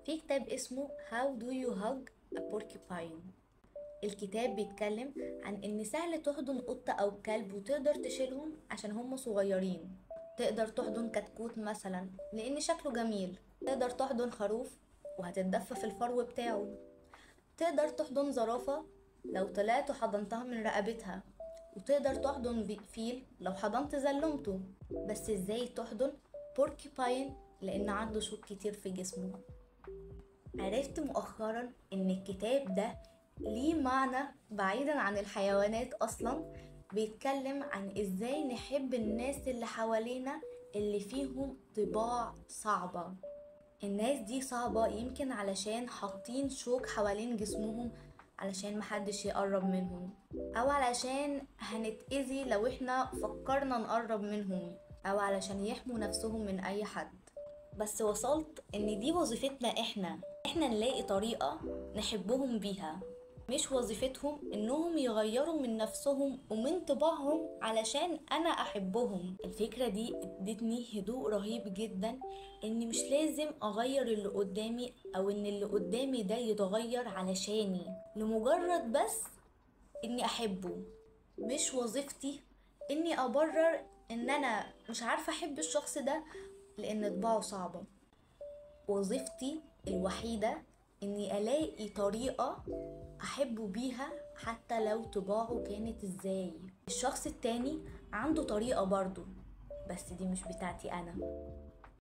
في كتاب اسمه How do you hug a porcupine الكتاب بيتكلم عن ان سهل تحضن قطة او كلب وتقدر تشيلهم عشان هم صغيرين تقدر تحضن كتكوت مثلا لان شكله جميل تقدر تحضن خروف وهتتدفى في الفرو بتاعه تقدر تحضن زرافة لو طلعت وحضنتها من رقبتها وتقدر تحضن في- فيل لو حضنت زلمته بس ازاي تحضن بوركيباين لان عنده شوك كتير في جسمه عرفت مؤخرا ان الكتاب ده ليه معنى بعيدا عن الحيوانات اصلا بيتكلم عن ازاي نحب الناس اللي حوالينا اللي فيهم طباع صعبة الناس دي صعبة يمكن علشان حاطين شوك حوالين جسمهم علشان محدش يقرب منهم او علشان هنتأذي لو احنا فكرنا نقرب منهم او علشان يحموا نفسهم من اي حد بس وصلت ان دي وظيفتنا احنا احنا نلاقي طريقة نحبهم بيها مش وظيفتهم انهم يغيروا من نفسهم ومن طباعهم علشان انا احبهم الفكرة دي ادتني هدوء رهيب جدا اني مش لازم اغير اللي قدامي او ان اللي قدامي ده يتغير علشاني لمجرد بس اني احبه مش وظيفتي اني ابرر ان انا مش عارفة احب الشخص ده لان طباعه صعبة وظيفتي الوحيدة اني الاقي طريقة احبه بيها حتى لو طباعه كانت ازاي الشخص التاني عنده طريقة برضه بس دي مش بتاعتي انا